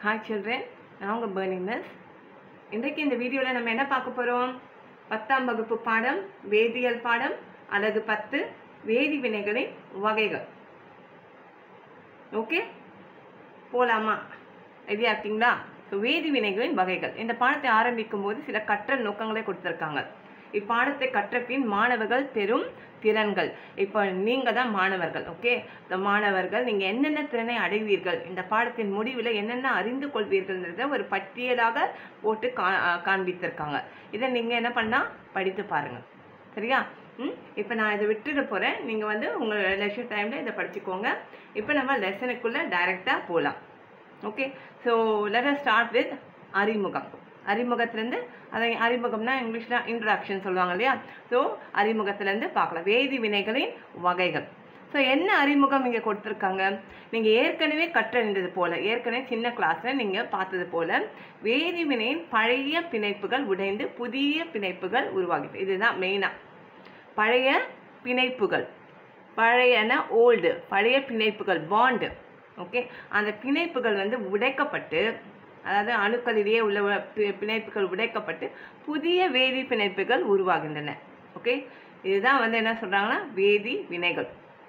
hi children நான் உங்கள் Bernie miss இன்றைக்கு இந்த வீடியோவில் நம்ம என்ன பார்க்க போகிறோம் பத்தாம் வகுப்பு பாடம் வேதியியல் பாடம் அலகு பத்து வேதி வினைகளின் வகைகள் ஓகே போலாமா ரெடியா இருக்கீங்களா ஸோ வேதி வினைகளின் வகைகள் இந்த பாடத்தை ஆரம்பிக்கும் போது சில கற்றல் நோக்கங்களை கொடுத்துருக்காங்க இப்பாடத்தை கற்ற பின் மாணவர்கள் பெறும் திறன்கள் இப்போ நீங்கள் தான் மாணவர்கள் ஓகே இந்த மாணவர்கள் நீங்கள் என்னென்ன திறனை அடைவீர்கள் இந்த பாடத்தின் முடிவில் என்னென்ன அறிந்து கொள்வீர்கள்ன்றத ஒரு பட்டியலாக போட்டு கா காண்பித்திருக்காங்க இதை நீங்கள் என்ன பண்ணால் படித்து பாருங்கள் சரியா ம் இப்போ நான் இதை விட்டுட போகிறேன் நீங்கள் வந்து உங்கள் லெஷர் டைமில் இதை படிச்சுக்கோங்க இப்போ நம்ம லெசனுக்குள்ளே டைரெக்டாக போகலாம் okay so let start with அறிமுகம் அறிமுகத்துலேருந்து அதை அறிமுகம்னா இங்கிலீஷில் இன்ட்ரடக்ஷன் சொல்லுவாங்க இல்லையா ஸோ அறிமுகத்துலேருந்து பார்க்கலாம் வேதி வினைகளின் வகைகள் ஸோ என்ன அறிமுகம் இங்கே கொடுத்துருக்காங்க நீங்கள் ஏற்கனவே கற்றறிந்தது போல் ஏற்கனவே சின்ன கிளாஸில் நீங்கள் பார்த்தது போல் வேதி வினையின் பழைய பிணைப்புகள் உடைந்து புதிய பிணைப்புகள் உருவாகிறது இதுதான் மெயினாக பழைய பிணைப்புகள் பழையன ஓல்டு பழைய பிணைப்புகள் பாண்டு ஓகே அந்த பிணைப்புகள் வந்து உடைக்கப்பட்டு அதாவது அணுக்களிலேயே உள்ள பி- பிணைப்புகள் உடைக்கப்பட்டு புதிய வேதி பிணைப்புகள் உருவாகின்றன ஓகே இதுதான் வந்து என்ன சொல்கிறாங்கன்னா வேதி வினைகள்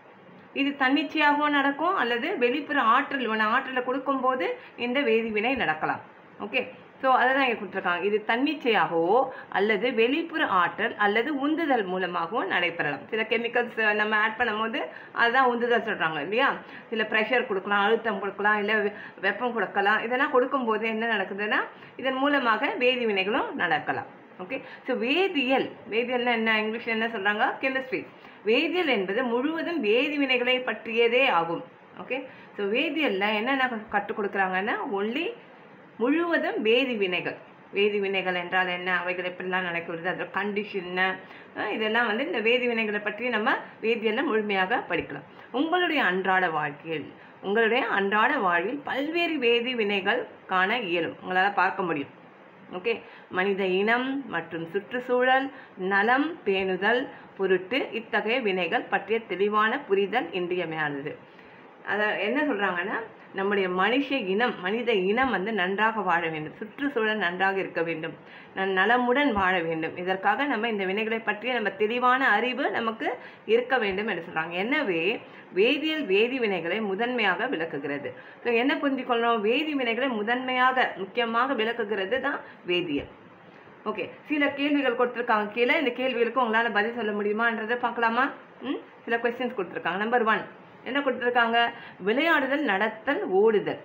இது தன்னிச்சையாகவும் நடக்கும் அல்லது வெளிப்புற ஆற்றல் உன ஆற்றலை கொடுக்கும்போது இந்த வேதிவினை நடக்கலாம் ஓகே ஸோ அதை தான் இங்கே கொடுத்துருக்காங்க இது தன்னிச்சையாகவோ அல்லது வெளிப்புற ஆற்றல் அல்லது உந்துதல் மூலமாகவோ நடைபெறலாம் சில கெமிக்கல்ஸ் நம்ம ஆட் பண்ணும்போது அதுதான் உந்துதல் சொல்கிறாங்க இல்லையா சில ப்ரெஷர் கொடுக்கலாம் அழுத்தம் கொடுக்கலாம் இல்லை வெ- வெப்பம் கொடுக்கலாம் இதெல்லாம் கொடுக்கும்போது என்ன நடக்குதுன்னா இதன் மூலமாக வேதி வினைகளும் நடக்கலாம் ஓகே ஸோ வேதியியல் வேதியியல்னா என்ன இங்கிலீஷில் என்ன சொல்கிறாங்க கெமிஸ்ட்ரி வேதியியல் என்பது முழுவதும் வேதி வினைகளை பற்றியதே ஆகும் ஓகே ஸோ வேதியியலில் என்னென்ன கற்றுக் கொடுக்குறாங்கன்னா ஒன்லி முழுவதும் வேதி வினைகள் வேதி வினைகள் என்றால் என்ன அவைகள் எப்படிலாம் நடக்கிறது அதோட கண்டிஷன் இதெல்லாம் வந்து இந்த வேதி வினைகளை பற்றி நம்ம வேதியியலில் முழுமையாக படிக்கலாம் உங்களுடைய அன்றாட வாழ்க்கையில் உங்களுடைய அன்றாட வாழ்வில் பல்வேறு வேதி வினைகள் காண இயலும் உங்களால் பார்க்க முடியும் ஓகே மனித இனம் மற்றும் சுற்றுச்சூழல் நலம் பேணுதல் பொருட்டு இத்தகைய வினைகள் பற்றிய தெளிவான புரிதல் இன்றியமையானது அதை என்ன சொல்கிறாங்கன்னா நம்முடைய மனுஷ இனம் மனித இனம் வந்து நன்றாக வாழ வேண்டும் சுற்றுச்சூழல் நன்றாக இருக்க வேண்டும் நன் நலமுடன் வாழ வேண்டும் இதற்காக நம்ம இந்த வினைகளை பற்றிய நம்ம தெளிவான அறிவு நமக்கு இருக்க வேண்டும் என்று சொல்கிறாங்க எனவே வேதியியல் வேதி வினைகளை முதன்மையாக விளக்குகிறது ஸோ என்ன புரிஞ்சுக்கொள்ளணும் வேதி வினைகளை முதன்மையாக முக்கியமாக விளக்குகிறது தான் வேதியியல் ஓகே சில கேள்விகள் கொடுத்துருக்காங்க கீழே இந்த கேள்விகளுக்கு உங்களால் பதில் சொல்ல முடியுமான்றதை பார்க்கலாமா ம் சில கொஸ்டின்ஸ் கொடுத்துருக்காங்க நம்பர் ஒன் என்ன கொடுத்துருக்காங்க விளையாடுதல் நடத்தல் ஓடுதல்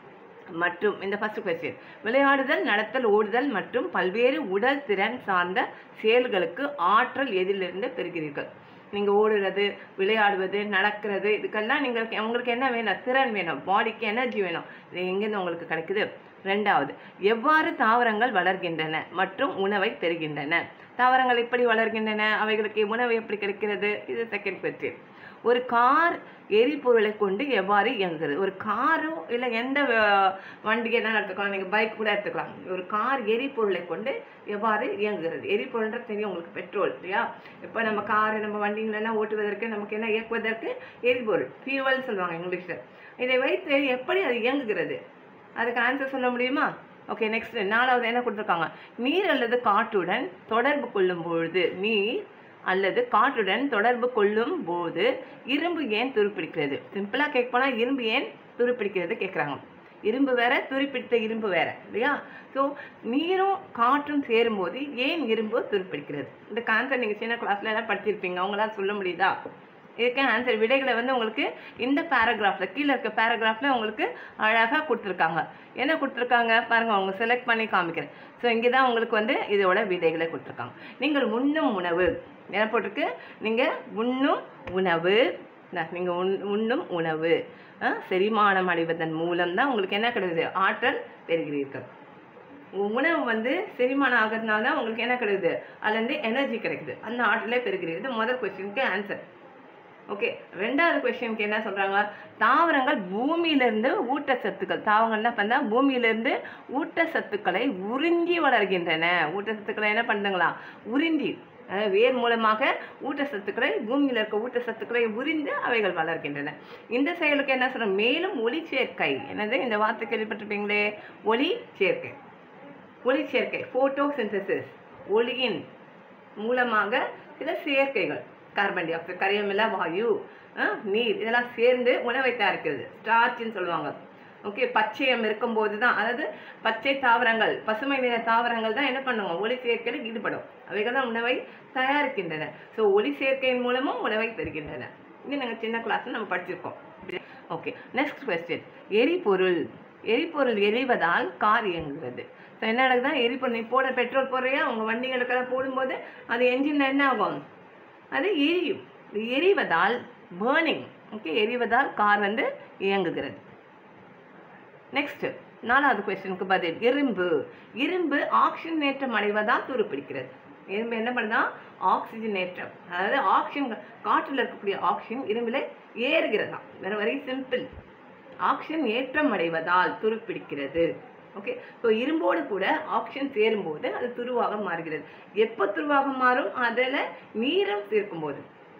மற்றும் இந்த ஃபர்ஸ்ட் கொஸ்டின் விளையாடுதல் நடத்தல் ஓடுதல் மற்றும் பல்வேறு உடல் திறன் சார்ந்த செயல்களுக்கு ஆற்றல் எதிலிருந்து பெறுகிறீர்கள் நீங்கள் ஓடுறது விளையாடுவது நடக்கிறது இதுக்கெல்லாம் நீங்கள் உங்களுக்கு என்ன வேணும் திறன் வேணும் பாடிக்கு எனர்ஜி வேணும் இது எங்கேருந்து உங்களுக்கு கிடைக்குது ரெண்டாவது எவ்வாறு தாவரங்கள் வளர்கின்றன மற்றும் உணவை பெறுகின்றன தாவரங்கள் எப்படி வளர்கின்றன அவைகளுக்கு உணவு எப்படி கிடைக்கிறது இது செகண்ட் கொஸ்டின் ஒரு கார் எரிபொருளை கொண்டு எவ்வாறு இயங்குகிறது ஒரு காரோ இல்லை எந்த வ- வண்டி என்ன எடுத்துக்கலாம் நீங்கள் பைக் கூட எடுத்துக்கலாம் ஒரு கார் எரிபொருளை கொண்டு எவ்வாறு இயங்குகிறது எரிபொருள்ன்றது தெரியும் உங்களுக்கு பெட்ரோல் இல்லையா இப்போ நம்ம கார் நம்ம வண்டிங்களெல்லாம் ஓட்டுவதற்கு நமக்கு என்ன இயக்குவதற்கு எரிபொருள் ஃபியூவல் சொல்லுவாங்க இங்கிலீஷில் இதை வைத்து எப்படி அது இயங்குகிறது அதுக்கு ஆன்சர் சொல்ல முடியுமா ஓகே நெக்ஸ்ட் நாலாவது என்ன கொடுத்துருக்காங்க நீர் அல்லது காற்றுடன் தொடர்பு கொள்ளும் பொழுது நீர் அல்லது காற்றுடன் தொடர்பு கொள்ளும் போது இரும்பு ஏன் துருப்பிடிக்கிறது சிம்பிளாக கேட்க போனால் இரும்பு ஏன் துருப்பிடிக்கிறது கேட்குறாங்க இரும்பு வேற துருப்பிடித்த இரும்பு வேற இல்லையா ஸோ நீரும் காற்றும் சேரும்போது ஏன் இரும்பு துருப்பிடிக்கிறது இந்த ஆன்சர் நீங்கள் சின்ன கிளாஸ்ல எல்லாம் படிச்சிருப்பீங்க அவங்களால சொல்ல முடியுதா இதுக்கு ஆன்சர் விடைகளை வந்து உங்களுக்கு இந்த பேராகிராஃபில் கீழே இருக்க பேராகிராஃபில் உங்களுக்கு அழகாக கொடுத்துருக்காங்க என்ன கொடுத்துருக்காங்க பாருங்கள் அவங்க செலக்ட் பண்ணி காமிக்கிறேன் ஸோ இங்கே தான் உங்களுக்கு வந்து இதோட விடைகளை கொடுத்துருக்காங்க நீங்கள் உண்ணும் உணவு என்ன போட்டிருக்கு நீங்கள் உண்ணும் உணவு நீங்கள் உண் உண்ணும் உணவு அஹ், செரிமானம் அடைவதன் மூலம் தான் உங்களுக்கு என்ன கிடைக்குது ஆற்றல் பெறுகிறீர்கள் உணவு வந்து செரிமானம் ஆகிறதுனால தான் உங்களுக்கு என்ன கிடைக்குது அதுலேருந்து எனர்ஜி கிடைக்குது அந்த ஆற்றலே பெறுகிறீர்கள் இது முதல் கொஸ்டினுக்கு ஆன்சர் ஓகே ரெண்டாவது கொஸ்டினுக்கு என்ன சொல்கிறாங்க தாவரங்கள் பூமியிலிருந்து ஊட்டச்சத்துக்கள் தாவரங்கள்லாம் பார்த்தா பூமியிலிருந்து ஊட்டச்சத்துக்களை உறிஞ்சி வளர்கின்றன ஊட்டச்சத்துக்களை என்ன பண்ணுங்களா உறிஞ்சி அதாவது வேர் மூலமாக ஊட்டச்சத்துக்களை பூமியில் இருக்க ஊட்டச்சத்துக்களை உறிந்து அவைகள் வளர்க்கின்றன இந்த செயலுக்கு என்ன சொல்றோம் மேலும் ஒளி சேர்க்கை என்னது இந்த வார்த்தை கேள்விப்பட்டிருப்பீங்களே ஒளி சேர்க்கை ஒளி சேர்க்கை ஃபோட்டோசிந்தசிஸ் ஒளியின் மூலமாக சில சேர்க்கைகள் கார்பன் டை ஆக்சைடு கரியமில்லா வாயு அஹ், நீர் இதெல்லாம் சேர்ந்து உணவை தயாரிக்கிறது ஸ்டார்ச்னு சொல்லுவாங்க ஓகே பச்சையம் இருக்கும்போது தான் அதாவது பச்சை தாவரங்கள் பசுமை நிற தாவரங்கள் தான் என்ன பண்ணுவோம் ஒளி சேர்க்கையில் ஈடுபடும் அவைகள் தான் உணவை தயாரிக்கின்றன ஸோ ஒளி சேர்க்கையின் மூலமும் உணவை பெறுகின்றன இது நாங்கள் சின்ன கிளாஸ்ல நம்ம படிச்சிருக்கோம் ஓகே நெக்ஸ்ட் கொஸ்டின் எரிபொருள் எரிபொருள் எரிவதால் கார் இயங்குகிறது ஸோ என்ன நடக்குதுன்னா எரிபொருள் நீ போட பெட்ரோல் போடுறியா உங்கள் வண்டிகளுக்கெல்லாம் போடும்போது அது என்ஜின் என்ன ஆகும் அது எரியும் இது எரிவதால் பேர்னிங் ஓகே எரிவதால் கார் வந்து இயங்குகிறது நெக்ஸ்ட் நாலாவது கொஸ்டினுக்கு பதில் இரும்பு இரும்பு ஆக்சிஜனேற்றம் அடைவதால் துருப்பிடிக்கிறது இரும்பு என்ன பண்ணுதா ஆக்சிஜனேற்றம் அதாவது ஆக்சிஜன் காற்றில் இருக்கக்கூடிய ஆக்சிஜன் இரும்பில் ஏறுகிறதா வேற வெரி சிம்பிள் ஆக்சிஜன் ஏற்றம் அடைவதால் துருப்பிடிக்கிறது ஓகே ஸோ இரும்போடு கூட ஆக்சிஜன் சேரும்போது அது துருவாக மாறுகிறது எப்போ துருவாக மாறும் அதில் நீரம் சேர்க்கும்போது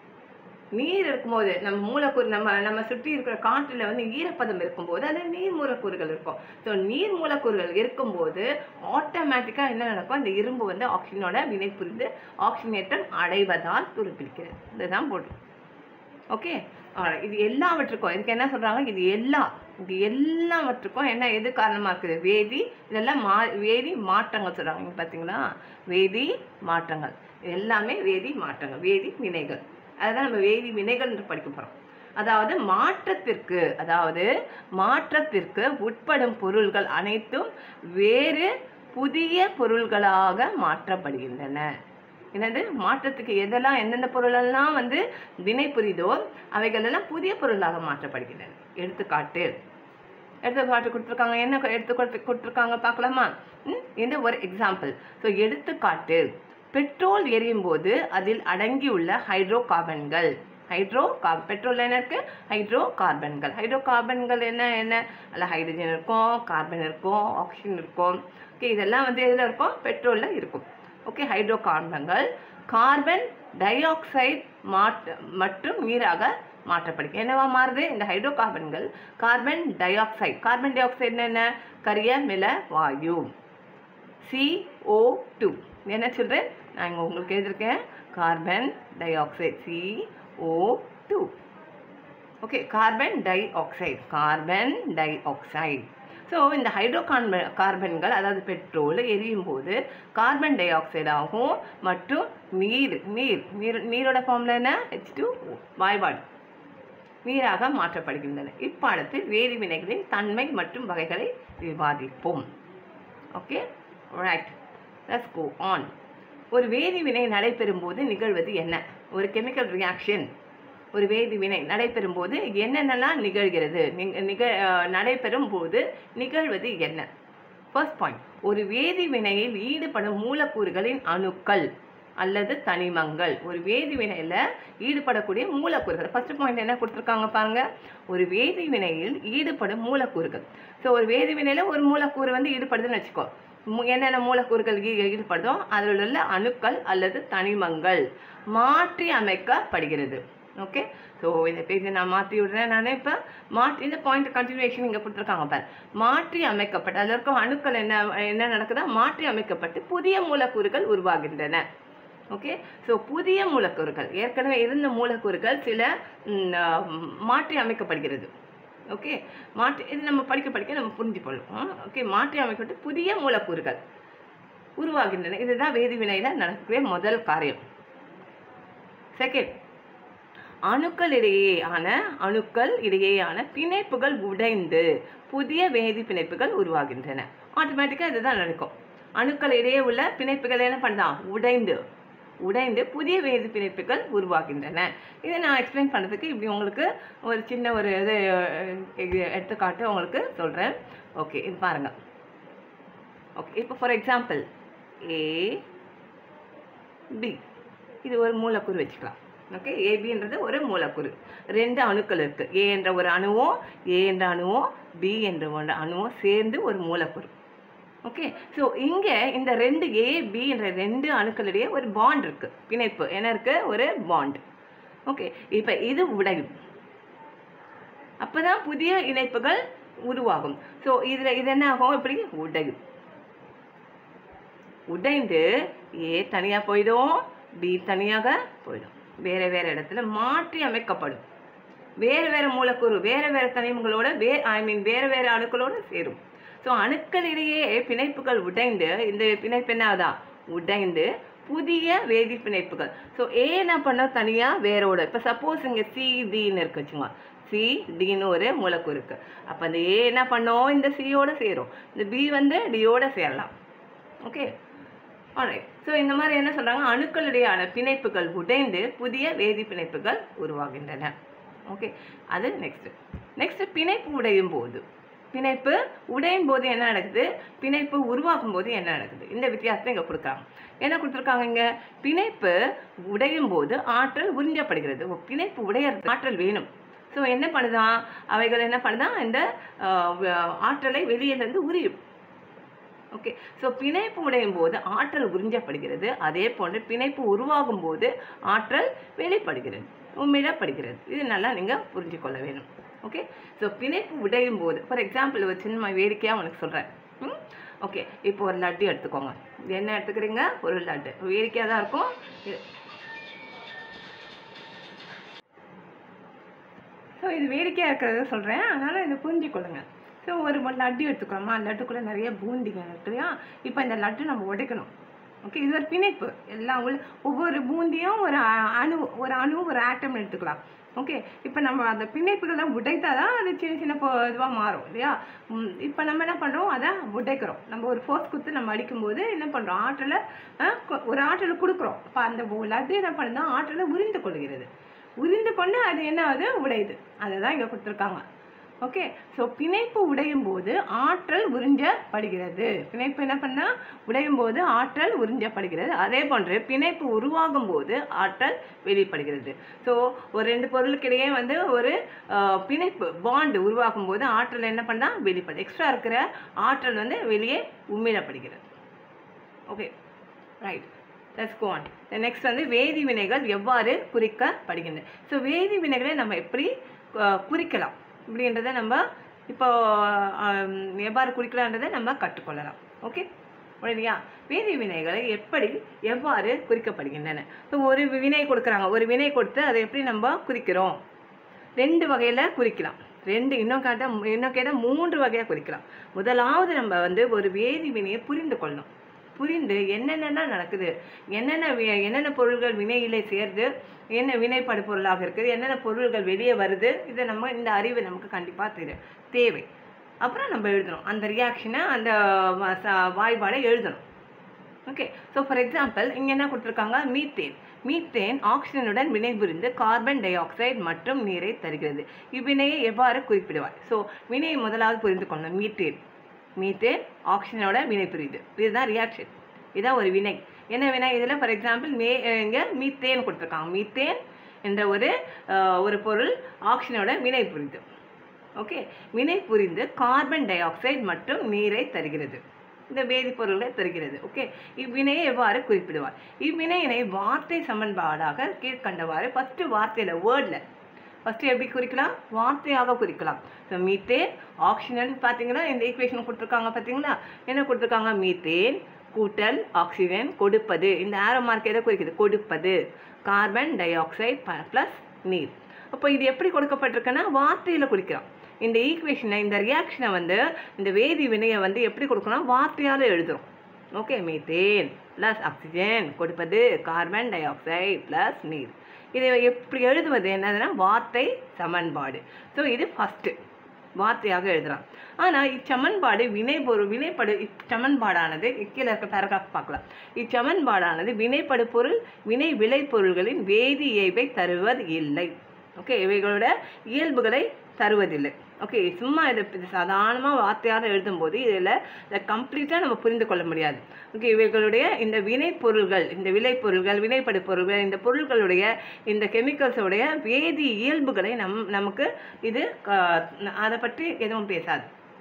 நீர் இருக்கும்போது நம்ம மூலக்கூறு நம்ம நம்ம சுற்றி இருக்கிற காற்றில் வந்து ஈரப்பதம் இருக்கும்போது அதில் நீர் மூலக்கூறுகள் இருக்கும் ஸோ நீர் மூலக்கூறுகள் இருக்கும்போது ஆட்டோமேட்டிக்காக என்ன நடக்கும் அந்த இரும்பு வந்து ஆக்சிஜனோட வினை புரிந்து ஆக்சிஜனேற்றம் அடைவதால் துருப்பிடிக்கிறது இதுதான் போடுறோம் ஓகே இது எல்லாவற்றுக்கும் இதுக்கு என்ன சொல்றாங்க இது எல்லா இது எல்லாவற்றுக்கும் என்ன எது காரணமா இருக்குது வேதி இதெல்லாம் மா வேதி மாற்றங்கள் சொல்றாங்க இங்க பாத்தீங்களா வேதி மாற்றங்கள் இது எல்லாமே வேதி மாற்றங்கள் வேதி வினைகள் அதுதான் நம்ம வேதி வினைகள் என்று படிக்க போறோம் அதாவது மாற்றத்திற்கு அதாவது மாற்றத்திற்கு உட்படும் பொருள்கள் அனைத்தும் வேறு புதிய பொருள்களாக மாற்றப்படுகின்றன என்னது மாற்றத்துக்கு எதெல்லாம் எந்தெந்த பொருளெல்லாம் வந்து வினை புரிதோ அவைகள் எல்லாம் புதிய பொருளாக மாற்றப்படுகின்றன எடுத்துக்காட்டு எடுத்துக்காட்டு கொடுத்துருக்காங்க என்ன எடுத்துக்காட்டு கொடுத்துருக்காங்க பார்க்கலாமா ம், இந்த ஒரு எக்ஸாம்பிள் ஸோ எடுத்துக்காட்டு பெட்ரோல் எரியும் போது அதில் அடங்கியுள்ள ஹைட்ரோ கார்பன்கள் ஹைட்ரோ கார் பெட்ரோல் என்ன இருக்கு ஹைட்ரோ கார்பன்கள் ஹைட்ரோ கார்பன்கள் என்ன என்ன அதில் ஹைட்ரஜன் இருக்கும் கார்பன் இருக்கும் ஆக்சிஜன் இருக்கும் ஓகே இதெல்லாம் வந்து எதில் இருக்கும் பெட்ரோலில் இருக்கும் ஓகே ஹைட்ரோ கார்பன்கள் கார்பன் டை ஆக்சைடு மாற்ற மற்றும் நீராக மாற்றப்படுகிறது என்னவா மாறுது இந்த ஹைட்ரோ கார்பன்கள் carbon dioxide carbon dioxide என்ன கரிய மில வாயு CO2 டூ என்ன சொல்கிறேன் நான் இங்கே உங்களுக்கு எழுதியிருக்கேன் carbon dioxide CO2 two okay carbon dioxide carbon dioxide so இந்த ஹைட்ரோ கார்பன் கார்பன்கள் அதாவது பெட்ரோல் எரியும் போது கார்பன் டை ஆக்சைடாகும் மற்றும் நீர் நீர் நீர் நீரோட ஃபார்மில் என்ன ஹெச் டூ வாய்வாடு நீராக மாற்றப்படுகின்றன இப்பாடத்தில் வேதி வினைகளின் தன்மை மற்றும் வகைகளை விவாதிப்போம் okay right let's go on ஒரு வேதி வினை நடைபெறும் போது நிகழ்வது என்ன ஒரு கெமிக்கல் ரியாக்ஷன் ஒரு வேதி வினை நடைபெறும் போது என்னென்னலாம் நிகழ்கிறது நிக- நிக அஹ், நடைபெறும் போது நிகழ்வது என்ன ஃபர்ஸ்ட் பாயிண்ட் ஒரு வேதி வினையில் ஈடுபடும் மூலக்கூறுகளின் அணுக்கள் அல்லது தனிமங்கள் ஒரு வேதி வினையில் ஈடுபடக்கூடிய மூலக்கூறுகள் ஃபர்ஸ்ட் பாயிண்ட் என்ன கொடுத்துருக்காங்க பாருங்க ஒரு வேதி வினையில் ஈடுபடும் மூலக்கூறுகள் ஸோ ஒரு வேதி வினையில் ஒரு மூலக்கூறு வந்து ஈடுபடுதுன்னு வச்சுக்கோ மு- என்னென்ன மூலக்கூறுகள் ஈ- ஈடுபடுதோ அதில் உள்ள அணுக்கள் அல்லது தனிமங்கள் மாற்றி அமைக்கப்படுகிறது ஓகே ஸோ இந்த பேஜை நான் மாற்றி விடுறேன் நான் இப்போ மாற்றி இந்த பாயிண்ட் கண்டினியூஷன் இங்கே கொடுத்துருக்காங்க பாரு மாற்றி அமைக்கப்பட்டு அதில் இருக்கும் அணுக்கள் என்ன என்ன நடக்குதா மாற்றி அமைக்கப்பட்டு புதிய மூலக்கூறுகள் உருவாகின்றன ஓகே ஸோ புதிய மூலக்கூறுகள் ஏற்கனவே இருந்த மூலக்கூறுகள் சில ம், ஆ, மாற்றி அமைக்கப்படுகிறது ஓகே மாற்றி இது நம்ம படிக்க படிக்க நம்ம புரிஞ்சுக்கொள்ளும் ஓகே மாற்றி அமைக்கப்பட்டு புதிய மூலக்கூறுகள் உருவாகின்றன இதுதான் வேதிவினையில் நடக்கக்கூடிய முதல் காரியம் செகண்ட் அணுக்கள் இடையேயான அணுக்கள் இடையேயான பிணைப்புகள் உடைந்து புதிய வேதி பிணைப்புகள் உருவாகின்றன ஆட்டோமேட்டிக்காக இதுதான் நடக்கும் அணுக்கள் இடையே உள்ள பிணைப்புகள் என்ன பண்ணலாம் உடைந்து உடைந்து புதிய வேதி பிணைப்புகள் உருவாகின்றன இதை நான் எக்ஸ்பிளைன் பண்ணுறதுக்கு இப்படி உங்களுக்கு ஒரு சின்ன ஒரு இது அஹ், இது எடுத்துக்காட்டு உங்களுக்கு சொல்கிறேன் ஓகே இது பாருங்கள் ஓகே இப்போ ஃபார் எக்ஸாம்பிள் ஏ பி இது ஒரு மூலக்கூறு வச்சுக்கலாம் ஓகே ஏபின்றது ஒரு மூலக்கூறு ரெண்டு அணுக்கள் இருக்குது ஏ என்ற ஒரு அணுவும் ஏ என்ற அணுவும் பி என்ற ஒரு அணுவும் சேர்ந்து ஒரு மூலக்கூறு ஓகே ஸோ இங்கே இந்த ரெண்டு ஏ பி என்ற ரெண்டு அணுக்களிடையே ஒரு பாண்ட் இருக்கு பிணைப்பு என்ன இருக்கு ஒரு பாண்ட் ஓகே இப்போ இது உடையும் அப்பதான் புதிய இணைப்புகள் உருவாகும் ஸோ இதில் இது என்ன ஆகும் இப்படி உடையும் உடைந்து ஏ தனியாக போயிடும் பி தனியாக போயிடும் வேற வேற இடத்துல மாற்றி அமைக்கப்படும் வேறு வேறு மூலக்கூறு வேறு வேறு தனிமங்களோட வே ஐ மீன் வேறு வேறு அணுக்களோட சேரும் ஸோ அணுக்களிடையே பிணைப்புகள் உடைந்து இந்த பிணைப்பு என்னதான் உடைந்து புதிய வேதி பிணைப்புகள் ஸோ ஏ என்ன பண்ண தனியாக வேரோட இப்போ சப்போஸ் இங்கே சி டின்னு இருக்கு வச்சுங்க சி டின்னு ஒரு மூலக்கூறு இருக்கு அப்போ அந்த ஏ என்ன பண்ணோம் இந்த சியோட சேரும் இந்த பி வந்து டியோட சேரலாம் ஓகே ஆல்ரைட் ஸோ இந்த மாதிரி என்ன சொல்றாங்க அணுக்களிடையான பிணைப்புகள் உடைந்து புதிய வேதி பிணைப்புகள் உருவாகின்றன ஓகே அது நெக்ஸ்ட் நெக்ஸ்ட் பிணைப்பு உடையும் போது பிணைப்பு உடையும் போது என்ன நடக்குது பிணைப்பு உருவாக்கும் போது என்ன நடக்குது இந்த வித்தியாசத்தை இங்கே கொடுக்குறாங்க என்ன கொடுத்துருக்காங்க இங்கே பிணைப்பு உடையும் போது ஆற்றல் உறிஞ்சப்படுகிறது ஓ, பிணைப்பு உடையறது ஆற்றல் வேணும் ஸோ என்ன பண்ணுதான் அவைகள் என்ன பண்ணுதான் இந்த ஆஹ், வ- ஆற்றலை வெளியிலிருந்து உரியும் ஓகே ஸோ பிணைப்பு உடையும் போது ஆற்றல் உறிஞ்சப்படுகிறது அதே போன்று பிணைப்பு உருவாகும் போது ஆற்றல் வெளிப்படுகிறது உமிழப்படுகிறது இது நல்லா நீங்கள் புரிஞ்சு கொள்ள வேணும் ஓகே ஸோ பிணைப்பு உடையும் போது ஃபார் எக்ஸாம்பிள் ஒரு சின்ன வேடிக்கையாக உனக்கு சொல்கிறேன் ம் ஓகே இப்போ ஒரு லட்டு எடுத்துக்கோங்க இது என்ன எடுத்துக்கிறீங்க ஒரு லட்டு வேடிக்கையாக தான் இருக்கும் இது ஸோ இது வேடிக்கையாக இருக்கிறத சொல்கிறேன் அதனால் இதை புரிஞ்சுக்கொள்ளுங்க ஸோ ஒரு ஒரு லட்டு எடுத்துக்கிறோமா லட்டுக்குள்ளே நிறைய பூந்திங்க இருக்கு இல்லையா இப்போ இந்த லட்டு நம்ம உடைக்கணும் ஓகே இது ஒரு பிணைப்பு எல்லாம் உள்ள ஒவ்வொரு பூந்தியும் ஒரு அ- அணு ஒரு அணு ஒரு ஆட்டம் எடுத்துக்கலாம் ஓகே இப்போ நம்ம அந்த பிணைப்புகளை உடைத்தாதான் தான் அது சின்ன சின்ன இதுவாக மாறும் இல்லையா இப்போ நம்ம என்ன பண்ணுறோம் அதை உடைக்கிறோம் நம்ம ஒரு ஃபோர்ஸ் குத்து நம்ம அடிக்கும்போது என்ன பண்ணுறோம் ஆற்றலை அஹ், கொ- ஒரு ஆற்றலை கொடுக்குறோம் அப்போ அந்த லட்டு என்ன பண்ணுதா ஆற்றலை உறிந்து கொள்கிறது உறிந்து கொண்டு அது என்ன ஆகுது உடையுது அதை தான் இங்கே கொடுத்துருக்காங்க ஓகே ஸோ பிணைப்பு உடையும் போது ஆற்றல் உறிஞ்சப்படுகிறது பிணைப்பு என்ன பண்ணா உடையும் போது ஆற்றல் உறிஞ்சப்படுகிறது அதே போன்று பிணைப்பு உருவாகும் போது ஆற்றல் வெளிப்படுகிறது ஸோ ஒரு ரெண்டு பொருளுக்கிடையே வந்து ஒரு ஆஹ், பிணைப்பு பாண்ட் உருவாகும் போது ஆற்றல் என்ன பண்ணா வெளிப்படு எக்ஸ்ட்ரா இருக்கிற ஆற்றல் வந்து வெளியே உமிழப்படுகிறது okay right let's go on next வந்து வேதி வினைகள் எவ்வாறு குறிக்கப்படுகின்றன ஸோ வேதி வினைகளை நம்ம எப்படி அஹ், குறிக்கலாம் அப்படின்றத நம்ம இப்போ ஆம், எவ்வாறு குறிக்கலான்றதை நம்ம கற்றுக்கொள்ளலாம் ஓகே இல்லையா வேதி வினைகளை எப்படி எவ்வாறு குறிக்கப்படுகின்றன ஸோ ஒரு வினை கொடுக்குறாங்க ஒரு வினை கொடுத்து அதை எப்படி நம்ம குறிக்கிறோம் ரெண்டு வகையில் குறிக்கலாம் ரெண்டு இன்னும் கேட்ட இன்னும் கேட்டால் மூன்று வகையாக குறிக்கலாம் முதலாவது நம்ம வந்து ஒரு வேதி வினையை புரிந்து கொள்ளணும் புரிந்து என்னென்ன நடக்குது என்னென்ன வி- என்னென்ன பொருள்கள் வினையிலே சேருது என்ன வினைப்படு பொருளாக இருக்குது என்னென்ன பொருள்கள் வெளியே வருது இதை நம்ம இந்த அறிவு நமக்கு கண்டிப்பாக தெரி தேவை அப்புறம் நம்ம எழுதணும் அந்த ரியாக்ஷனை அந்த வ- ச- வாய்பாடை எழுதணும் ஓகே ஸோ ஃபார் எக்ஸாம்பிள் இங்கே என்ன கொடுத்துருக்காங்க மீத்தேன் மீத்தேன் ஆக்சிஜனுடன் வினைபுரிந்து கார்பன் டை ஆக்சைடு மற்றும் நீரை தருகிறது இவ்வினையை எவ்வாறு குறிப்பிடுவார் ஸோ வினையை முதலாவது புரிந்து கொள்ளணும் மீத்தேன் மீத்தேன் ஆக்சிஜனோட வினை புரியுது இதுதான் ரியாக்ஷன் இதான் ஒரு வினை என்ன வினை இதில் ஃபார் எக்ஸாம்பிள் மே இங்கே மீத்தேன் கொடுத்துருக்காங்க மீத்தேன் என்ற ஒரு அஹ், ஒரு பொருள் ஆக்சிஜனோட வினை புரியுது ஓகே வினை புரிந்து கார்பன் டை ஆக்சைடு மற்றும் நீரை தருகிறது இந்த வேதிப்பொருள்களை தருகிறது ஓகே இவ்வினையை எவ்வாறு குறிப்பிடுவார் இவ்வினையினை வார்த்தை சமன்பாடாக கீழ்கண்டவாறு ஃபஸ்ட்டு வார்த்தையில் வேர்டில் ஃபஸ்ட்டு எப்படி குறிக்கலாம் வார்த்தையாக குறிக்கலாம் ஸோ மீத்தேன் ஆக்சிஜன் பார்த்தீங்கன்னா இந்த ஈக்குவேஷன் கொடுத்துருக்காங்க பார்த்தீங்களா என்ன கொடுத்துருக்காங்க மீத்தேன் கூட்டல் ஆக்சிஜன் கொடுப்பது இந்த ஆரோ மார்க் எதை குறிக்குது கொடுப்பது கார்பன் டை ஆக்சைடு ப்ளஸ் நீர் அப்போ இது எப்படி கொடுக்கப்பட்டிருக்குன்னா வார்த்தையில் குறிக்கிறோம் இந்த ஈக்குவேஷனை இந்த ரியாக்ஷனை வந்து இந்த வேதி வினையை வந்து எப்படி கொடுக்கணும் வார்த்தையால் எழுதுறோம் ஓகே மீத்தேன் ப்ளஸ் ஆக்சிஜன் கொடுப்பது கார்பன் டை ஆக்சைடு ப்ளஸ் நீர் இதை எப்படி எழுதுவது என்னதுன்னா வார்த்தை சமன்பாடு ஸோ இது ஃபஸ்ட்டு வார்த்தையாக எழுதலாம் ஆனால் இச்சமன்பாடு வினைபொரு வினைப்படு இச்சமன்பாடானது கீழே இருக்க பேராகிராஃப் பார்க்கலாம் இச்சமன்பாடானது வினைப்படு பொருள் வினை விளைபொருள்களின் வேதி இயல்பை தருவது இல்லை ஓகே இவைகளோட இயல்புகளை தருவதில்லை ஓகே சும்மா இதை இது சாதாரணமாக வார்த்தையாக எழுதும்போது இதில் இதை கம்ப்ளீட்டாக நம்ம புரிந்து கொள்ள முடியாது ஓகே இவைகளுடைய இந்த வினைப்பொருள்கள் இந்த விளைபொருள்கள் வினைப்படு பொருள்கள் இந்த பொருள்களுடைய இந்த கெமிக்கல்ஸோடைய வேதி இயல்புகளை நம் நமக்கு இது க- அதை பற்றி எதுவும் பேசாது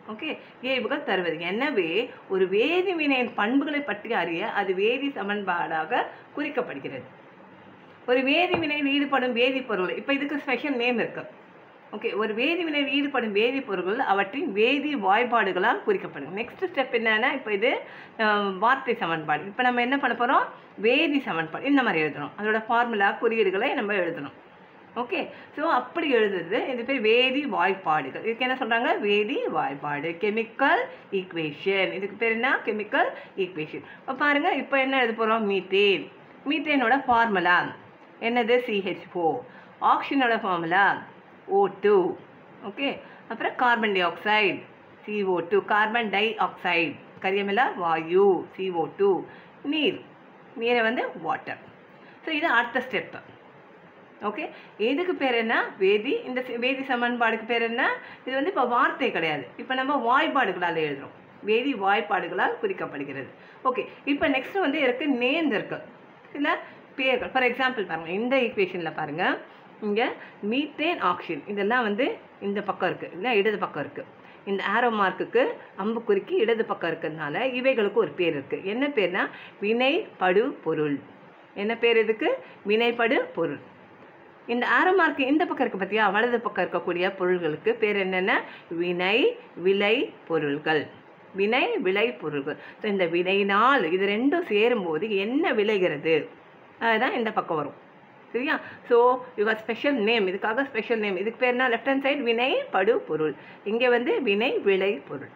ஓகே இயைபுகள் தருவது எனவே ஒரு வேதி வினையின் பண்புகளை பற்றி அறிய அது வேதி சமன்பாடாக குறிக்கப்படுகிறது ஒரு வேதி வினையில் ஈடுபடும் வேதிப்பொருள் இப்போ இதுக்கு ஸ்பெஷல் நேம் இருக்கு ஓகே ஒரு வேதி வினையில் ஈடுபடும் வேதிப்பொருட்கள் அவற்றின் வேதி வாய்ப்பாடுகளால் குறிக்கப்படும் நெக்ஸ்ட் ஸ்டெப் என்னன்னா இப்போ இது அஹ், வார்த்தை சமன்பாடு இப்போ நம்ம என்ன பண்ண போகிறோம் வேதி சமன்பாடு இந்த மாதிரி எழுதணும் அதோட ஃபார்முலா குறியீடுகளை நம்ம எழுதணும் ஓகே ஸோ அப்படி எழுதுறது இது பேர் வேதி வாய்ப்பாடுகள் இதுக்கு என்ன சொல்கிறாங்க வேதி வாய்ப்பாடு கெமிக்கல் ஈக்குவேஷன் இதுக்கு பேர் என்ன கெமிக்கல் ஈக்குவேஷன் இப்போ பாருங்கள் இப்போ என்ன எழுத போகிறோம் மீத்தேன் மீத்தேனோட ஃபார்முலா என்னது சிஹெச் ஃபோர் ஆக்சிஜனோட ஃபார்முலா ஓ டூ ஓகே அப்புறம் carbon dioxide C O two carbon dioxide கரியமிலா வாயு சிஓ டூ நீர் நீரை வந்து வாட்டர் ஸோ இது அடுத்த ஸ்டெப்பு ஓகே எதுக்கு பேர் என்ன வேதி இந்த சி- வேதி சமன்பாடுக்கு பேர் என்ன இது வந்து இப்போ வார்த்தை கிடையாது இப்போ நம்ம வாய்ப்பாடுகளால் எழுதுறோம் வேதி வாய்ப்பாடுகளால் குறிக்கப்படுகிறது ஓகே இப்போ நெக்ஸ்ட் வந்து இருக்கு நேர்ந்து இருக்கு சில பேர்கள் ஃபார் எக்ஸாம்பிள் பாருங்கள் இந்த ஈக்குவேஷனில் பாருங்கள் இங்கே மீத்தேன் ஆக்சிஜன் இதெல்லாம் வந்து இந்த பக்கம் இருக்குது இல்லை இடது பக்கம் இருக்குது இந்த ஆரோ மார்க்குக்கு அம்புக்குறிக்கு இடது பக்கம் இருக்கிறதுனால இவைகளுக்கு ஒரு பேர் இருக்குது என்ன பேர்னா வினைப்படு பொருள் என்ன பேர் இதுக்கு வினைப்படு பொருள் இந்த ஆரோ மார்க் இந்த பக்கம் இருக்கு பார்த்தியா வலது பக்கம் இருக்கக்கூடிய பொருள்களுக்கு பேர் என்னென்ன வினை விளை பொருள்கள் வினை விளை பொருள்கள் ஸோ இந்த வினையினால் இது ரெண்டும் சேரும்போது என்ன விளைகிறது அதுதான் இந்த பக்கம் வரும் சரியா ஸோ யூ ஸ்பெஷல் நேம் இதுக்காக ஸ்பெஷல் நேம் இதுக்கு பேர்னா லெஃப்ட் ஹேண்ட் சைடு வினை படு பொருள் இங்கே வந்து வினை விளை பொருள்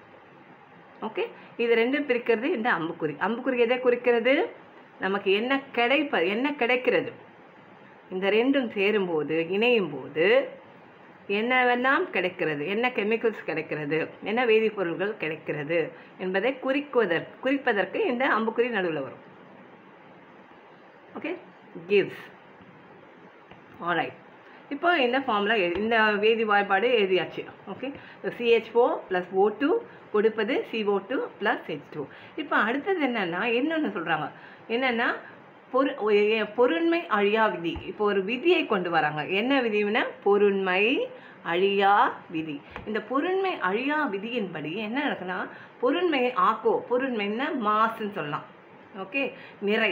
ஓகே இது ரெண்டும் பிரிக்கிறது இந்த அம்புக்குறி அம்புக்குறி எதை குறிக்கிறது நமக்கு என்ன கிடைப்ப என்ன கிடைக்கிறது இந்த ரெண்டும் சேரும்போது இணையும் போது என்னவெல்லாம் கிடைக்கிறது என்ன கெமிக்கல்ஸ் கிடைக்கிறது என்ன வேதிப்பொருள்கள் கிடைக்கிறது என்பதை குறிக்குவதற்கு குறிப்பதற்கு இந்த அம்புக்குறி நடுவில் வரும் ஓகே கிவ்ஸ் ஆல்ரைட் இப்போ இந்த ஃபார்முலா இந்த வேதி வாய்ப்பாடு எழுதியாச்சு okay C H four plus O two கொடுப்பது C O two plus H two இப்போ அடுத்தது என்னென்னா இன்னொன்று சொல்கிறாங்க என்னென்னா பொரு ஒ- பொருண்மை அழியா விதி இப்போ ஒரு விதியை கொண்டு வராங்க என்ன விதினா பொருண்மை அழியா விதி இந்த பொருண்மை அழியா விதியின்படி என்ன நடக்குன்னா பொருண்மையை ஆக்கோ பொருண்மைன்னா மாசுன்னு சொல்லலாம் ஓகே நிறை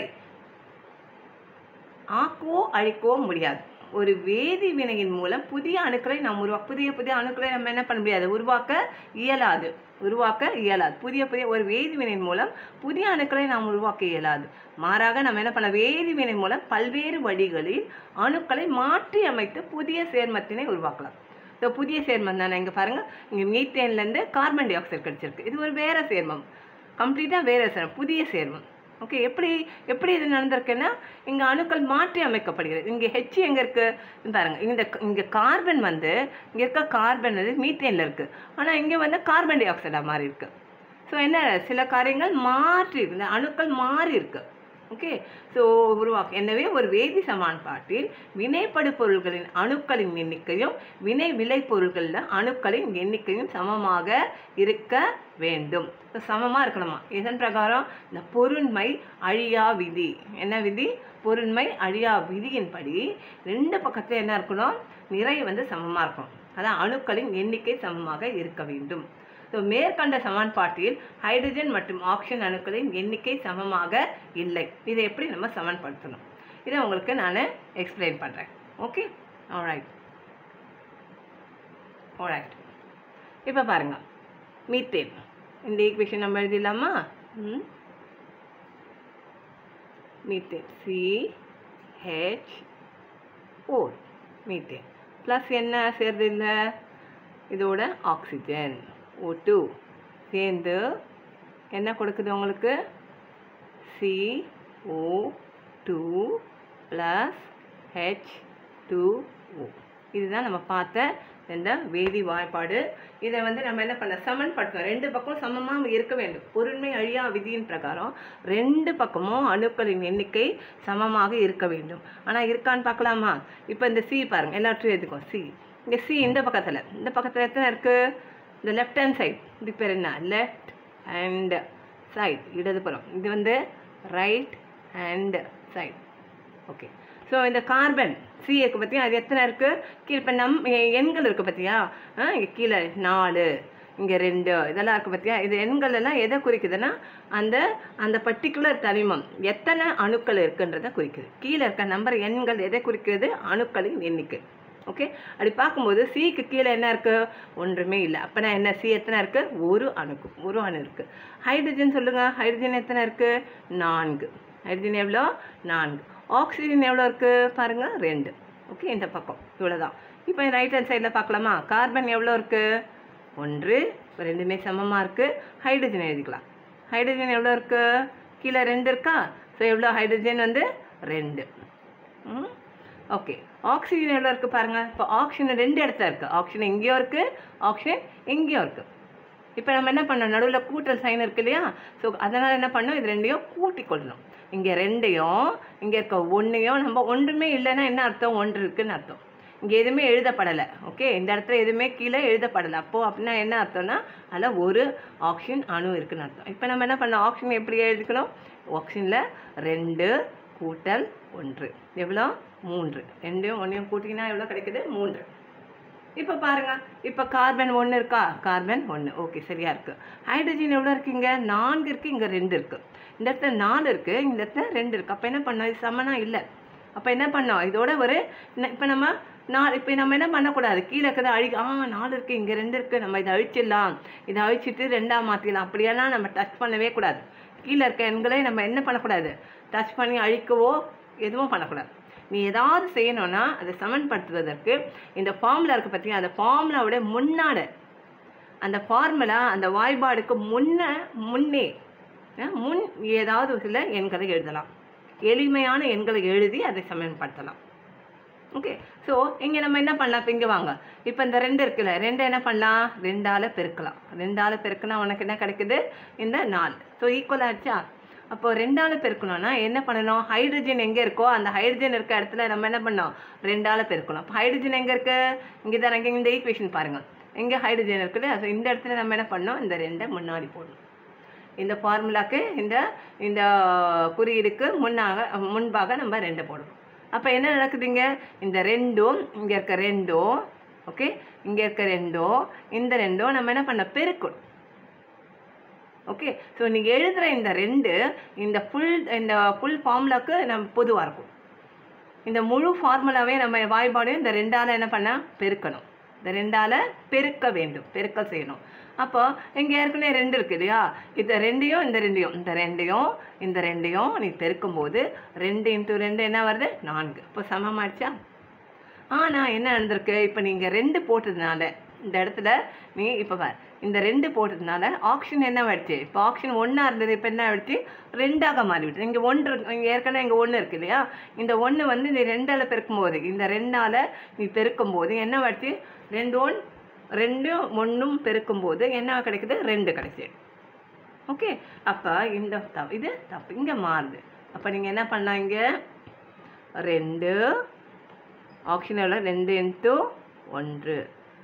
ஆக்கவோ அழிக்கவோ முடியாது ஒரு வேதி வினையின் மூலம் புதிய அணுக்களை நாம் உருவா புதிய புதிய அணுக்களை நம்ம என்ன பண்ண முடியாது உருவாக்க இயலாது உருவாக்க இயலாது புதிய புதிய ஒரு வேதி வினையின் மூலம் புதிய அணுக்களை நாம் உருவாக்க இயலாது மாறாக நம்ம என்ன பண்ண வேதி வினை மூலம் பல்வேறு வழிகளில் அணுக்களை மாற்றி அமைத்து புதிய சேர்மத்தினை உருவாக்கலாம் ஸோ புதிய சேர்மம் தானே இங்கே பாருங்கள் இங்கே மீத்தேன்லேருந்து கார்பன் டை ஆக்சைடு கிடச்சிருக்கு இது ஒரு வேற சேர்மம் கம்ப்ளீட்டாக வேற சேர்மம் புதிய சேர்மம் ஓகே எப்படி எப்படி இது நடந்திருக்குன்னா இங்கே அணுக்கள் மாற்றி அமைக்கப்படுகிறது இங்கே ஹெச் எங்கே இருக்குது பாருங்க இந்த இங்கே கார்பன் வந்து இங்கே இருக்க கார்பன் வந்து மீத்தேனில் இருக்குது ஆனால் இங்கே வந்து கார்பன் டை ஆக்சைடாக மாறி இருக்கு ஸோ என்ன சில காரியங்கள் மாற்றி இருக்கு இந்த அணுக்கள் மாறி இருக்கு ஓகே ஸோ உருவாக்கு எனவே ஒரு வேதி சமன்பாட்டில் வினைப்படு பொருள்களின் அணுக்களின் எண்ணிக்கையும் வினை விளை பொருள்களில் அணுக்களின் எண்ணிக்கையும் சமமாக இருக்க வேண்டும் ஸோ சமமாக இருக்கணுமா இதன் பிரகாரம் இந்த பொருண்மை அழியா விதி என்ன விதி பொருண்மை அழியா விதியின்படி ரெண்டு பக்கத்துல என்ன இருக்கணும் நிறை வந்து சமமாக இருக்கணும் அதான் அணுக்களின் எண்ணிக்கை சமமாக இருக்க வேண்டும் ஸோ மேற்கண்ட சமன்பாட்டில் ஹைட்ரஜன் மற்றும் ஆக்சிஜன் அணுக்களின் எண்ணிக்கை சமமாக இல்லை இதை எப்படி நம்ம சமன்படுத்தணும் இதை உங்களுக்கு நான் எக்ஸ்பிளைன் பண்ணுறேன் ஓகே ஆல்ரைட் ஆல்ரைட் இப்போ பாருங்க மீத்தேன் இந்த ஈக்குவேஷன் நம்ம எழுதிடலாமா ம் methane C H or methane plus என்ன சேர்ந்து இல்லை இதோட ஆக்சிஜன் ஓ டூ சேர்ந்து என்ன கொடுக்குது உங்களுக்கு C O two plus H two O இதுதான் நம்ம பார்த்த இந்த வேதி வாய்ப்பாடு இதை வந்து நம்ம என்ன பண்ண சமன்படுத்தணும் ரெண்டு பக்கம் சமமாக இருக்க வேண்டும் பொருண்மை அழியா விதியின் பிரகாரம் ரெண்டு பக்கமும் அணுக்களின் எண்ணிக்கை சமமாக இருக்க வேண்டும் ஆனால் இருக்கான்னு பார்க்கலாமா இப்போ இந்த சி பாருங்க எல்லாத்தையும் எதுக்கும் சி இங்கே சி இந்த பக்கத்தில் இந்த பக்கத்தில் எத்தனை இருக்குது இந்த லெஃப்ட் ஹேண்ட் சைடு இது பேர் என்ன லெஃப்ட் ஹேண்ட் சைடு இடதுபுறம் இது வந்து right hand side okay so இந்த கார்பன் சி இருக்கு பார்த்தியா அது எத்தனை இருக்குது கீழே இப்போ நம் எ- எண்கள் இருக்குது பார்த்தியா ஆ இங்கே கீழே நாலு இங்கே ரெண்டு இதெல்லாம் இருக்குது பார்த்தியா இது எண்கள் எல்லாம் எதை குறிக்குதுன்னா அந்த அந்த பர்டிகுலர் தனிமம் எத்தனை அணுக்கள் இருக்குன்றதை குறிக்குது கீழே இருக்க நம்பர் எண்கள் எதை குறிக்கிறது அணுக்களின் எண்ணிக்கை ஓகே அப்படி பார்க்கும்போது சிக்கு கீழே என்ன இருக்குது ஒன்றுமே இல்லை அப்போனா என்ன சி எத்தனை இருக்குது ஒரு அணுக்கு ஒரு அணு இருக்குது ஹைட்ரஜன் சொல்லுங்கள் ஹைட்ரஜன் எத்தனை இருக்குது நான்கு ஹைட்ரஜன் எவ்வளோ நான்கு ஆக்சிஜன் எவ்வளோ இருக்குது பாருங்கள் ரெண்டு ஓகே இந்த பக்கம் இவ்வளோதான் இப்போ ரைட் ஹேண்ட் சைடில் பார்க்கலாமா கார்பன் எவ்வளோ இருக்குது ஒன்று இப்போ ரெண்டுமே சமமாக இருக்குது ஹைட்ரஜன் எழுதிக்கலாம் ஹைட்ரஜன் எவ்வளோ இருக்குது கீழே ரெண்டு இருக்கா ஸோ எவ்வளோ ஹைட்ரஜன் வந்து ரெண்டு ம் ஓகே ஆக்சிஜன் எவ்வளோ இருக்குது பாருங்கள் இப்போ ஆக்சிஜன் ரெண்டு இடத்துல இருக்குது ஆக்சிஜன் எங்கேயோ இருக்குது ஆக்சிஜன் எங்கேயோ இருக்குது இப்போ நம்ம என்ன பண்ணோம் நடுவில் கூட்டல் சைன் இருக்கு இல்லையா ஸோ அதனால் என்ன பண்ணோம் இது ரெண்டையும் கூட்டி கொள்ளணும் இங்கே ரெண்டையும் இங்கே இருக்க ஒன்றையும் நம்ம ஒன்றுமே இல்லைன்னா என்ன அர்த்தம் ஒன்று இருக்குன்னு அர்த்தம் இங்கே எதுவுமே எழுதப்படலை ஓகே இந்த இடத்துல எதுவுமே கீழே எழுதப்படலை அப்போது அப்படின்னா என்ன அர்த்தம்னா அதில் ஒரு ஆக்சிஜன் அணு இருக்குன்னு அர்த்தம் இப்போ நம்ம என்ன பண்ணோம் ஆக்சிஜன் எப்படி எழுதிக்கணும் ஆக்சிஜனில் ரெண்டு கூட்டல் ஒன்று எவ்வளோ மூன்று ரெண்டையும் ஒன்றையும் கூட்டிங்கன்னா எவ்வளோ கிடைக்குது மூன்று இப்போ பாருங்க இப்போ கார்பன் ஒன்று இருக்கா கார்பன் ஒன்று ஓகே சரியா இருக்கு ஹைட்ரஜன் எவ்வளோ இருக்கு இங்கே நான்கு இருக்கு இங்கே ரெண்டு இருக்கு இந்த இடத்துல நாலு இருக்கு இந்த இடத்துல ரெண்டு இருக்கு அப்போ என்ன பண்ணோம் இது சமனா இல்லை அப்போ என்ன பண்ணோம் இதோட ஒரு இப்போ நம்ம நாலு இப்போ நம்ம என்ன பண்ணக்கூடாது கீழே இருக்கிறத அழி ஆ நாலு இருக்குது இங்கே ரெண்டு இருக்குது நம்ம இதை அழிச்சிடலாம் இதை அழிச்சிட்டு ரெண்டாக மாற்றிடலாம் அப்படியெல்லாம் நம்ம டச் பண்ணவே கூடாது கீழே இருக்க எண்களை நம்ம என்ன பண்ணக்கூடாது டச் பண்ணி அழிக்கவோ எதுவும் பண்ணக்கூடாது நீ ஏதாவது செய்யணும்னா அதை சமன்படுத்துவதற்கு இந்த ஃபார்முலா இருக்குது பார்த்தீங்கன்னா அந்த ஃபார்முலாவோட முன்னாட அந்த ஃபார்முலா அந்த வாய்பாடுக்கு முன்ன முன்னே அஹ், முன் ஏதாவது சில எண்களை எழுதலாம் எளிமையான எண்களை எழுதி அதை சமன்படுத்தலாம் ஓகே ஸோ இங்கே நம்ம என்ன பண்ணலாம் இப்போ இங்கே வாங்க இப்போ இந்த ரெண்டு இருக்குல்ல ரெண்டு என்ன பண்ணலாம் ரெண்டால் பெருக்கலாம் ரெண்டால் பெருக்கினா உனக்கு என்ன கிடைக்குது இந்த நாலு ஸோ ஈக்குவல் ஆச்சா அப்போ ரெண்டால் பெருக்கணும்னா என்ன பண்ணணும் ஹைட்ரஜன் எங்கே இருக்கோ அந்த ஹைட்ரஜன் இருக்க இடத்துல நம்ம என்ன பண்ணோம் ரெண்டால் பெருக்கணும் அப்போ ஹைட்ரஜன் எங்கே இருக்கு இங்கே தான் இங்கே இந்த ஈக்குவேஷன் பாருங்கள் எங்கே ஹைட்ரஜன் இருக்குது ஸோ இந்த இடத்துல நம்ம என்ன பண்ணோம் இந்த ரெண்டை முன்னாடி போடணும் இந்த ஃபார்முலாக்கு இந்த இந்த குறியீடுக்கு முன்னாக முன்பாக நம்ம ரெண்டை போடணும் அப்போ என்ன நடக்குதுங்க இந்த ரெண்டும் இங்கே இருக்க ரெண்டும் ஓகே இங்கே இருக்க ரெண்டும் இந்த ரெண்டும் நம்ம என்ன பண்ண பெருக்கணும் ஓகே ஸோ நீங்கள் எழுதுகிற இந்த ரெண்டு இந்த ஃபுல் இந்த ஃபுல் ஃபார்முலாக்கு நம்ம பொதுவாக இருக்கும் இந்த முழு ஃபார்முலாவே நம்ம வாய்ப்பாடையும் இந்த ரெண்டால் என்ன பண்ண பெருக்கணும் இந்த ரெண்டால் பெருக்க வேண்டும் பெருக்கல் செய்யணும் அப்போ இங்கே ஏற்கனவே ரெண்டு இருக்கு இல்லையா இந்த ரெண்டையும் இந்த ரெண்டையும் இந்த ரெண்டையும் இந்த ரெண்டையும் நீ பெருக்கும்போது ரெண்டு இன்ட்டு ரெண்டு என்ன வருது நான்கு இப்போ சமமாயிடுச்சா ஆனால் என்ன நடந்திருக்கு இப்போ நீங்கள் ரெண்டு போட்டதுனால இந்த இடத்துல நீ இப்போ பார் இந்த ரெண்டு போட்டதுனால ஆக்ஷன் என்ன ஆயிடுச்சு இப்போ ஆக்ஷன் ஒன்றா இருந்தது இப்போ என்ன ஆயிடுச்சு ரெண்டாக மாறிவிட்டு இங்கே ஒன்று இங்கே ஏற்கனவே இங்கே ஒன்று இருக்கு இல்லையா இந்த ஒன்று வந்து நீ ரெண்டால் பெருக்கும்போது இந்த ரெண்டால் நீ பெருக்கும்போது என்ன ஆயிடுச்சு ரெண்டு ஒன் ரெண்டும் ஒன்றும் பெருக்கும்போது என்ன கிடைக்குது ரெண்டு கிடைச்சி ஓகே அப்போ இந்த தப்பு இது தப்பு இங்கே மாறுது அப்போ நீங்கள் என்ன பண்ணலாம் இங்கே ரெண்டு ஆப்ஷன் எவ்வளோ ரெண்டு இன்ட்டு ஒன்று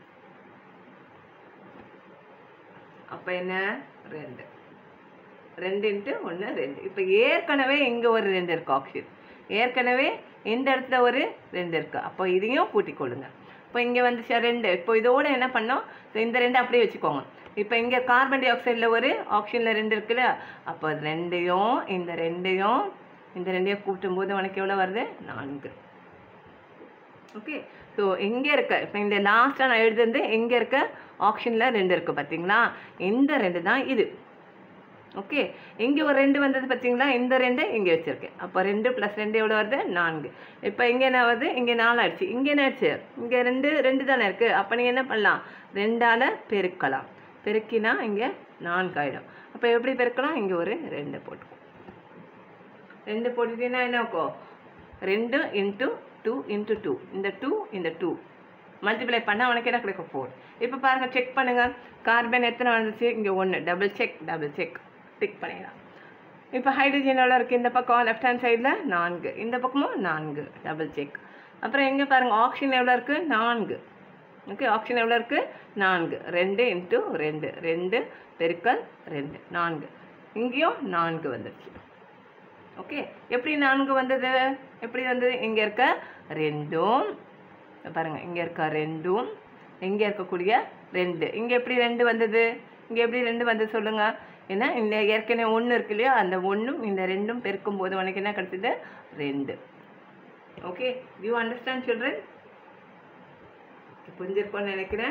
அப்போ என்ன ரெண்டு ரெண்டு இன்ட்டு ஒன்று ரெண்டு இப்போ ஏற்கனவே இங்கே ஒரு ரெண்டு இருக்கு ஆப்ஷன் ஏற்கனவே இந்த இடத்துல ஒரு ரெண்டு இருக்கு அப்போ இதையும் கூட்டிக் கொள்ளுங்க இப்போ இங்கே வந்துச்சா ரெண்டு இப்போ இதோட என்ன பண்ணோம் So, இந்த ரெண்டு அப்படியே வச்சுக்கோங்க இப்போ இங்கே கார்பன் டை ஆக்சைடில் ஒரு ஆப்ஷனில் ரெண்டு இருக்குல்ல அப்போ அது ரெண்டையும் இந்த ரெண்டையும் இந்த ரெண்டையும் கூட்டும்போது உனக்கு எவ்வளோ வருது நான்கு ஓகே ஸோ எங்கே இருக்க இப்போ இந்த லாஸ்ட்டாக நான் எழுதுறது எங்கே இருக்க ஆப்ஷனில் ரெண்டு இருக்குது பார்த்தீங்களா இந்த ரெண்டு தான் இது ஓகே இங்கே ஒரு ரெண்டு வந்தது பார்த்தீங்களா இந்த ரெண்டு இங்கே வச்சுருக்கேன் அப்போ ரெண்டு ப்ளஸ் ரெண்டு எவ்வளோ வருது நான்கு இப்போ இங்கே என்ன வருது இங்கே நாலு ஆயிடுச்சு இங்கே என்ன ஆயிடுச்சு இங்கே ரெண்டு ரெண்டு தானே இருக்குது அப்போ நீங்கள் என்ன பண்ணலாம் ரெண்டால் பெருக்கலாம் பெருக்கினா இங்கே நான்கு ஆகிடும் அப்போ எப்படி பெருக்கலாம் இங்கே ஒரு ரெண்டு போட்டுக்கோ ரெண்டு போட்டுட்டீங்கன்னா என்ன இருக்கும் ரெண்டு இன்ட்டு டூ இன்ட்டு டூ இந்த டூ இந்த டூ மல்டிப்ளை பண்ணால் உனக்கு என்ன கிடைக்கும் ஃபோர் இப்போ பாருங்கள் செக் பண்ணுங்கள் கார்பன் எத்தனை வந்துச்சு இங்கே ஒன்று double check double check tick பண்ணிடலாம் இப்போ ஹைட்ரஜன் எவ்வளோ இருக்குது இந்த பக்கம் லெஃப்ட் ஹேண்ட் சைடில் நான்கு இந்த பக்கமும் நான்கு டபுள் செக் அப்புறம் எங்கே பாருங்கள் ஆக்சிஜன் எவ்வளோ இருக்குது நான்கு ஓகே ஆக்சிஜன் எவ்வளோ இருக்குது நான்கு ரெண்டு இன்ட்டு ரெண்டு ரெண்டு பெருக்கல் ரெண்டு நான்கு இங்கேயும் நான்கு வந்துருச்சு ஓகே எப்படி நான்கு வந்தது எப்படி வந்தது இங்கே இருக்க ரெண்டும் பாருங்கள் இங்கே இருக்க ரெண்டும் இங்கே இருக்கக்கூடிய ரெண்டு இங்கே எப்படி ரெண்டு வந்தது இங்கே எப்படி ரெண்டு வந்தது சொல்லுங்க ஏன்னா இந்த ஏற்கனவே ஒன்று இருக்கு இல்லையா அந்த ஒன்றும் இந்த ரெண்டும் பெருக்கும் போது உனக்கு என்ன கிடைச்சது ரெண்டு ஓகே யூ அண்டர்ஸ்டாண்ட் சில்ட்ரன் புரிஞ்சிருக்கோன்னு நினைக்கிறேன்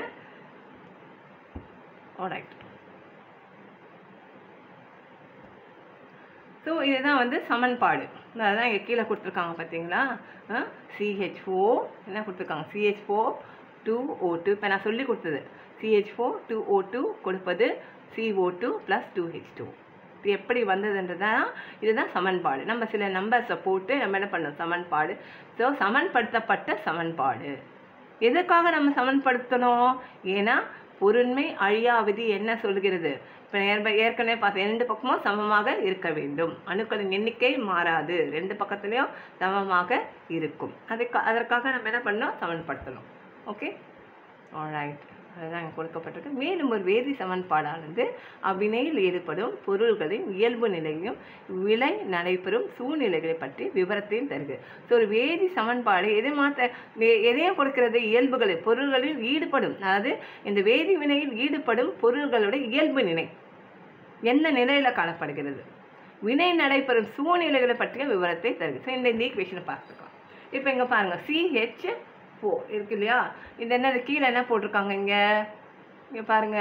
ஆல்ரைட் ஸோ இதுதான் வந்து சமன்பாடு அதான் இங்கே கீழே கொடுத்துருக்காங்க பார்த்தீங்களா சிஹெச் ஃபோர் என்ன கொடுத்துருக்காங்க C H four two O two இப்போ நான் சொல்லி கொடுத்தது C H four two O two கொடுப்பது C O two plus two H two இது எப்படி வந்ததுன்றதான் இதுதான் சமன்பாடு நம்ம சில நம்பர்ஸை போட்டு நம்ம என்ன பண்ணோம் சமன்பாடு ஸோ சமன்படுத்தப்பட்ட சமன்பாடு எதுக்காக நம்ம சமன்படுத்தணும் ஏன்னா பொருண்மை அழியாவிதி என்ன சொல்கிறது இப்போ ஏற்ப ஏற்கனவே பார்த்தேன் ரெண்டு பக்கமும் சமமாக இருக்க வேண்டும் அணுக்களின் எண்ணிக்கை மாறாது ரெண்டு பக்கத்துலேயும் சமமாக இருக்கும் அதுக்கு அதற்காக நம்ம என்ன பண்ணோம் சமன்படுத்தணும் ஓகே ஆல்ரைட் அதுதான் இங்கே கொடுக்கப்பட்டிருக்கு மேலும் ஒரு வேதி சமன்பாடானது அவ்வினையில் ஈடுபடும் பொருள்களின் இயல்பு நிலையும் விலை நடைபெறும் சூழ்நிலைகளை பற்றி விவரத்தையும் தருது ஸோ ஒரு வேதி சமன்பாடு எதை மாற்ற எ- எதையும் கொடுக்கிறது இயல்புகளை பொருள்களில் ஈடுபடும் அதாவது இந்த வேதி வினையில் ஈடுபடும் பொருள்களுடைய இயல்பு நிலை என்ன நிலையில் காணப்படுகிறது வினை நடைபெறும் சூழ்நிலைகளை பற்றிய விவரத்தை தருது ஸோ இந்த இந்த ஈக்குவேஷனை பார்த்துக்கலாம் இப்போ இங்கே பாருங்கள் சிஹெச் ஃபோர் இருக்கு இல்லையா இது என்னது கீழே என்ன போட்டிருக்காங்க இங்கே இங்கே பாருங்க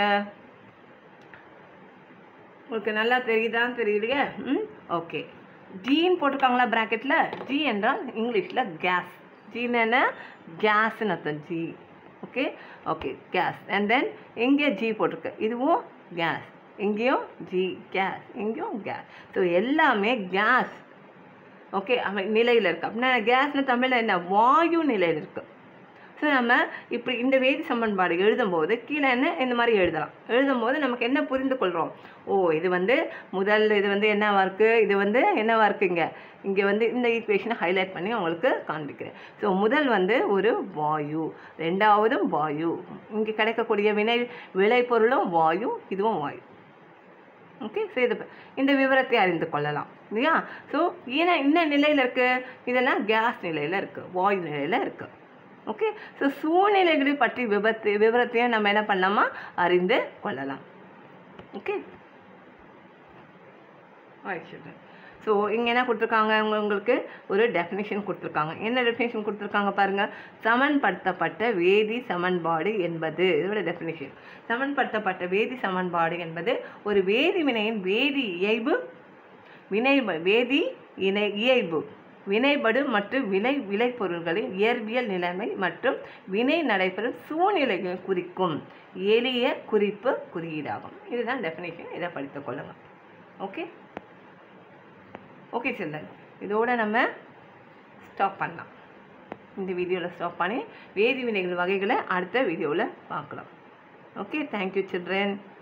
உங்களுக்கு நல்லா தெரியுதான்னு தெரியலையே ம் ஓகே ஜீன் போட்டிருக்காங்களா ப்ராக்கெட்டில் ஜி என்றால் இங்கிலீஷில் கேஸ் ஜீன் என்ன கேஸ்ன்னு அர்த்தம் G okay okay gas and then எங்கே ஜி போட்டிருக்கு இதுவும் கேஸ் எங்கேயும் ஜி கேஸ் எங்கேயும் கேஸ் ஸோ எல்லாமே கேஸ் ஓகே அவன் நிலையில் இருக்கு அப்படின்னா கேஸ்னு தமிழில் என்ன வாயு நிலையில் இருக்கு ஸோ நம்ம இப்படி இந்த வேதி சமன்பாடு எழுதும்போது கீழே என்ன இந்த மாதிரி எழுதலாம் எழுதும்போது நமக்கு என்ன புரிந்து கொள்கிறோம் ஓ இது வந்து முதல் இது வந்து என்னவா இருக்குது இது வந்து என்னவா இருக்கு இங்கே இங்கே வந்து இந்த ஈக்குவேஷனை ஹைலைட் பண்ணி உங்களுக்கு காண்பிக்கிறேன் ஸோ முதல் வந்து ஒரு வாயு ரெண்டாவதும் வாயு இங்கே கிடைக்கக்கூடிய வினை விளைபொருளும் வாயு இதுவும் வாயு ஓகே ஸோ இது இந்த விவரத்தை அறிந்து கொள்ளலாம் இல்லையா ஸோ ஏன்னா என்ன நிலையில் இருக்குது இதெல்லாம் கேஸ் நிலையில் இருக்குது வாயு நிலையில் இருக்குது ஓகே ஸோ சூழ்நிலைகளை பற்றி விபத்து விவரத்தையும் நம்ம என்ன பண்ணலாமா அறிந்து கொள்ளலாம் ஓகே ஸோ இங்கே என்ன கொடுத்துருக்காங்க உங்க- உங்களுக்கு ஒரு டெஃபினிஷன் கொடுத்துருக்காங்க என்ன டெஃபினிஷன் கொடுத்துருக்காங்க பாருங்கள் சமன்படுத்தப்பட்ட வேதி சமன்பாடு என்பது இதோட டெஃபினிஷன் சமன்படுத்தப்பட்ட வேதி சமன்பாடு என்பது ஒரு வேதி வினையின் வேதி இயல்பு வினை வேதி இணை இயல்பு வினைபடு மற்றும் வினை விளைபொருள்களின் இயற்பியல் நிலைமை மற்றும் வினை நடைபெறும் சூழ்நிலைகளை குறிக்கும் எளிய குறிப்பு குறியீடாகும் இதுதான் டெஃபினேஷன் இதை படித்துக் கொள்ளுங்கள் ஓகே ஓகே சில்ட்ரன் இதோட நம்ம ஸ்டாப் பண்ணலாம் இந்த வீடியோவில் ஸ்டாப் பண்ணி வேதி வினைகள் வகைகளை அடுத்த வீடியோவில் பார்க்கலாம் ஓகே தேங்க்யூ சில்ட்ரன்